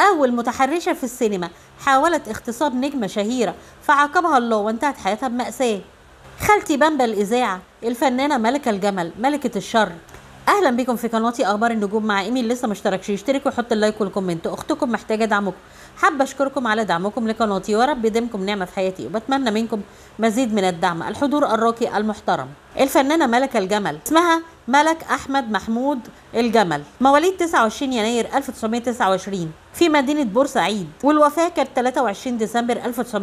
أول متحرشة في السينما حاولت اغتصاب نجمة شهيرة فعاقبها الله وانتهت حياتها بمأساة خالتي بامبا الإذاعة الفنانة ملكة الجمل ملكة الشر اهلا بكم في قناتي اخبار النجوم مع ايمي اللي لسه ما اشتركش يشترك ويحط اللايك والكومنت اختكم محتاجه دعمكم حابه اشكركم على دعمكم لقناتي ورب يديمكم نعمه في حياتي وبتمنى منكم مزيد من الدعم الحضور الراقي المحترم الفنانه ملكه الجمل اسمها ملك احمد محمود الجمل مواليد 29 يناير 1929 في مدينة بورسعيد والوفاة كانت 23 ديسمبر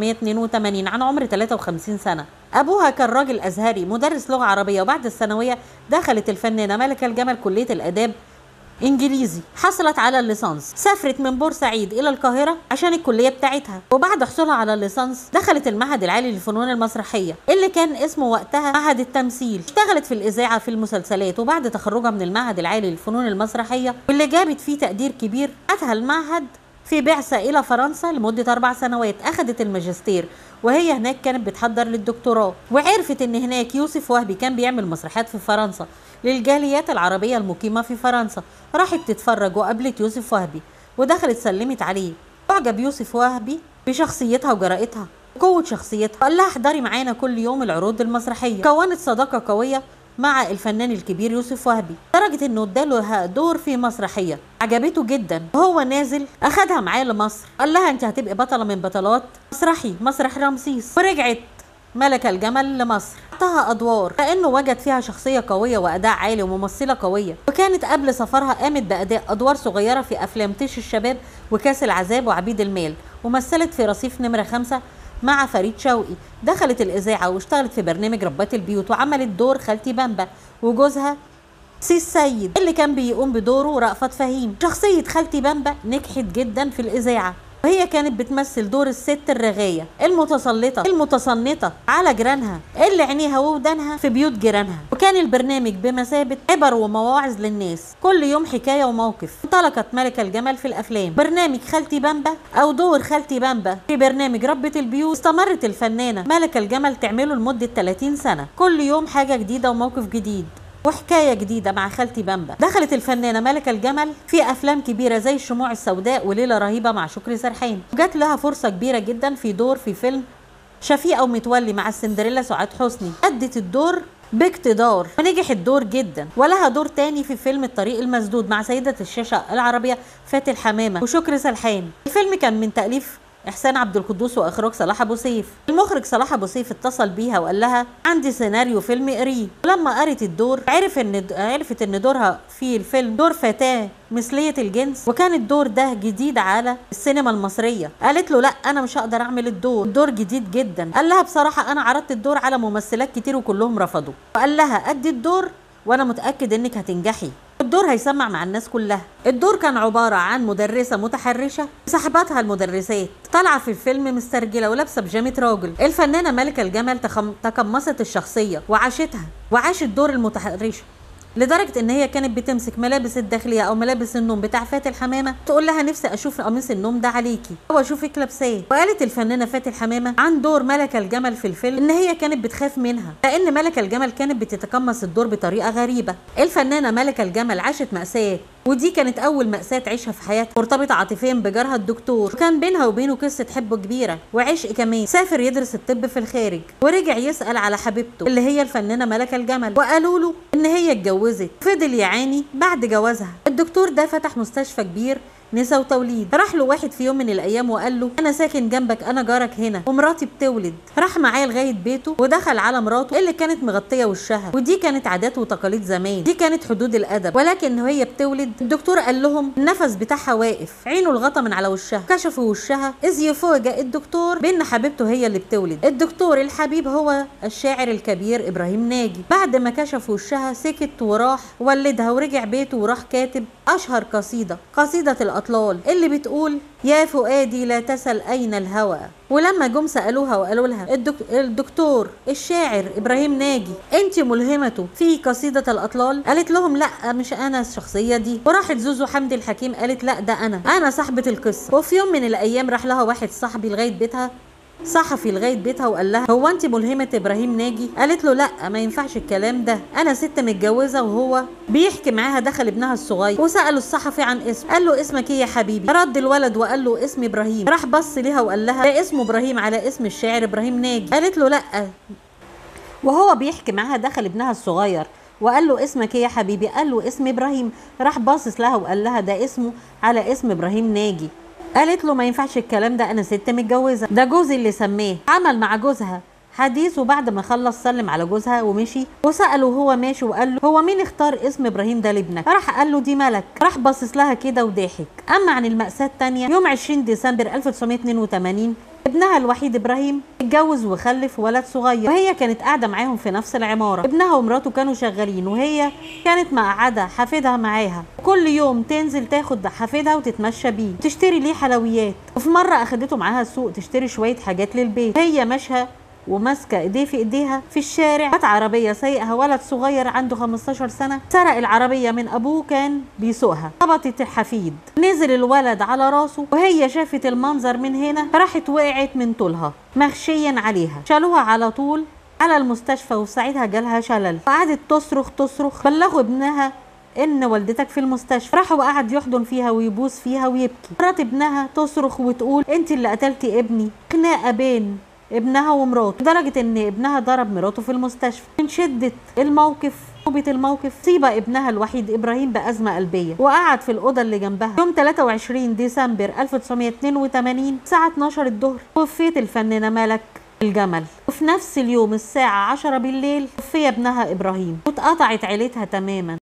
1982 عن عمر 53 سنة أبوها كان راجل أزهري مدرس لغة عربية وبعد الثانوية دخلت الفنانة ملكة الجمل كلية الآداب انجليزي حصلت على الليسانس سافرت من بورسعيد الى القاهره عشان الكليه بتاعتها وبعد حصولها على الليسانس دخلت المعهد العالي للفنون المسرحيه اللي كان اسمه وقتها معهد التمثيل اشتغلت في الاذاعه في المسلسلات وبعد تخرجها من المعهد العالي للفنون المسرحيه واللي جابت فيه تقدير كبير بعتها المعهد في بعثة إلى فرنسا لمدة أربع سنوات أخذت الماجستير وهي هناك كانت بتحضر للدكتوراه وعرفت إن هناك يوسف وهبي كان بيعمل مسرحيات في فرنسا للجاليات العربية المقيمة في فرنسا راحت تتفرج وقابلت يوسف وهبي ودخلت سلمت عليه أعجب يوسف وهبي بشخصيتها وجرأتها قوة شخصيتها قال لها احضري معانا كل يوم العروض المسرحية كونت صداقة قوية مع الفنان الكبير يوسف وهبي لدرجة انه اداله دور في مسرحية عجبته جدا وهو نازل اخدها معاه لمصر قال لها انت هتبقي بطلة من بطلات مسرحي مسرح رمسيس ورجعت ملكة الجمل لمصر أعطاها أدوار لأنه وجد فيها شخصية قوية وأداء عالي وممثلة قوية وكانت قبل سفرها قامت بأداء أدوار صغيرة في أفلام طيش الشباب وكاس العذاب وعبيد المال ومثلت في رصيف نمرة خمسة مع فريد شوقي دخلت الإذاعة واشتغلت في برنامج ربات البيوت وعملت دور خالتي بامبا وجوزها سيس سيد اللي كان بيقوم بدوره رأفت فهيم شخصية خالتي بامبا نجحت جدا في الإذاعة وهي كانت بتمثل دور الست الرغاية المتسلطة المتصنطة على جيرانها اللي عينيها وودانها في بيوت جيرانها وكان البرنامج بمثابة عبر ومواعظ للناس كل يوم حكاية وموقف انطلقت ملكة الجمل في الأفلام برنامج خالتي بامبا أو دور خالتي بامبا في برنامج ربة البيوت استمرت الفنانة ملكة الجمل تعمله لمدة 30 سنة كل يوم حاجة جديدة وموقف جديد وحكاية جديدة مع خالتي بامبا دخلت الفنانة ملكة الجمل في أفلام كبيرة زي الشموع السوداء وليلة رهيبة مع شكري سرحان وجات لها فرصة كبيرة جدا في دور في فيلم شفيقة ومتولي مع السندريلا سعاد حسني أدت الدور باقتدار ونجح الدور جدا ولها دور تاني في فيلم الطريق المسدود مع سيدة الشاشة العربية فاتن حمامة وشكري سرحان الفيلم كان من تأليف احسان عبد القدوس واخراج صلاح ابو سيف المخرج صلاح ابو سيف اتصل بيها وقال لها عندي سيناريو فيلم قريه ولما قرت الدور عرف ان عرفت ان دورها في الفيلم دور فتاه مثليه الجنس وكان الدور ده جديد على السينما المصريه قالت له لا انا مش هقدر اعمل الدور الدور جديد جدا قال لها بصراحه انا عرضت الدور على ممثلات كتير وكلهم رفضوا وقال لها ادي الدور وانا متاكد انك هتنجحي الدور هيسمع مع الناس كلها الدور كان عبارة عن مدرسة متحرشة صاحباتها المدرسات طالعة في الفيلم مسترجلة ولابسة بيجامة راجل الفنانة ملكة الجمل تخم... تقمصت الشخصية وعاشتها وعاشت دور المتحرشة لدرجة ان هي كانت بتمسك ملابس الداخلية او ملابس النوم بتاع فاتن حمامة تقول لها نفسي اشوف قميص النوم ده عليكي او اشوفك لابساه وقالت الفنانة فاتن حمامة عن دور ملكة الجمل في الفيلم ان هي كانت بتخاف منها لان ملكة الجمل كانت بتتقمص الدور بطريقة غريبة الفنانة ملكة الجمل عاشت مأساة ودي كانت أول مأساة تعيشها في حياتها مرتبطة عاطفيا بجارها الدكتور وكان بينها وبينه قصة حب كبيرة وعشق كمان سافر يدرس الطب في الخارج ورجع يسأل على حبيبته اللي هي الفنانة ملكة الجمل وقالوا له إن هي اتجوزت فضل يعاني بعد جوازها الدكتور ده فتح مستشفى كبير نسا وتوليد راح له واحد في يوم من الايام وقال له انا ساكن جنبك انا جارك هنا ومراتي بتولد راح معاه لغايه بيته ودخل على مراته اللي كانت مغطيه وشها ودي كانت عادات وتقاليد زمان دي كانت حدود الادب ولكن وهي بتولد الدكتور قال لهم النفس بتاعها واقف عينه الغطا من على وشها كشفوا وشها اذ يفاجئ الدكتور بان حبيبته هي اللي بتولد الدكتور الحبيب هو الشاعر الكبير ابراهيم ناجي بعد ما كشف وشها سكت وراح ولدها ورجع بيته وراح كاتب اشهر قصيده قصيده الأطلال اللي بتقول يا فؤادي لا تسل أين الهوى ولما جم سألوها وقالوا لها الدك... الدكتور الشاعر إبراهيم ناجي أنت ملهمته في قصيدة الأطلال قالت لهم لا مش أنا الشخصية دي وراحت زوزو حمدي الحكيم قالت لا ده أنا أنا صاحبة القصة وفي يوم من الأيام راح لها واحد صاحبي لغاية بيتها صحفي لغايه بيتها وقال لها هو انت ملهمه ابراهيم ناجي قالت له لا ما ينفعش الكلام ده انا ست متجوزه وهو بيحكي معاها دخل ابنها الصغير وساله الصحفي عن اسم قال له اسمك ايه يا حبيبي رد الولد وقال له اسمي ابراهيم راح بص ليها وقال لها ده اسمه ابراهيم على اسم الشاعر ابراهيم ناجي قالت له لا وهو بيحكي معاها دخل ابنها الصغير وقال له اسمك ايه يا حبيبي قال له اسمي ابراهيم راح باصص لها وقال لها ده اسمه على اسم ابراهيم ناجي قالت له ما ينفعش الكلام ده انا ست متجوزه ده جوزي اللي سماه عمل مع جوزها حديث وبعد ما خلص سلم على جوزها ومشي وسأله وهو ماشي وقال له هو مين اختار اسم ابراهيم ده لابنك راح قال له دي ملك راح باصص لها كده وضحك اما عن المأساة التانية يوم 20 ديسمبر 1982 ابنها الوحيد ابراهيم اتجوز وخلف ولد صغير وهي كانت قاعده معاهم في نفس العماره ابنها ومراته كانوا شغالين وهي كانت مقعده حفيدها معاها كل يوم تنزل تاخد حفيدها وتتمشى بيه تشتري ليه حلويات وفي مره اخدته معاها السوق تشتري شويه حاجات للبيت هي ماشيه وماسكه ايديه في ايديها في الشارع جت عربيه سايقها ولد صغير عنده 15 سنه سرق العربيه من ابوه كان بيسوقها خبطت الحفيد نزل الولد على راسه وهي شافت المنظر من هنا راحت وقعت من طولها مغشيا عليها شالوها على طول على المستشفى وساعتها جالها شلل وقعدت تصرخ تصرخ بلغوا ابنها ان والدتك في المستشفى راح وقعد يحضن فيها ويبوس فيها ويبكي مرات ابنها تصرخ وتقول انت اللي قتلتي ابني خناقه بين ابنها ومراته لدرجة ان ابنها ضرب مراته في المستشفى من شدة الموقف صعوبة الموقف صيب ابنها الوحيد ابراهيم بأزمة قلبية وقعد في الأوضة اللي جنبها يوم 23 ديسمبر 1982 الساعة 12 الظهر توفيت الفنانة ملك الجمل وفي نفس اليوم الساعة 10 بالليل توفي ابنها إبراهيم واتقطعت عيلتها تماما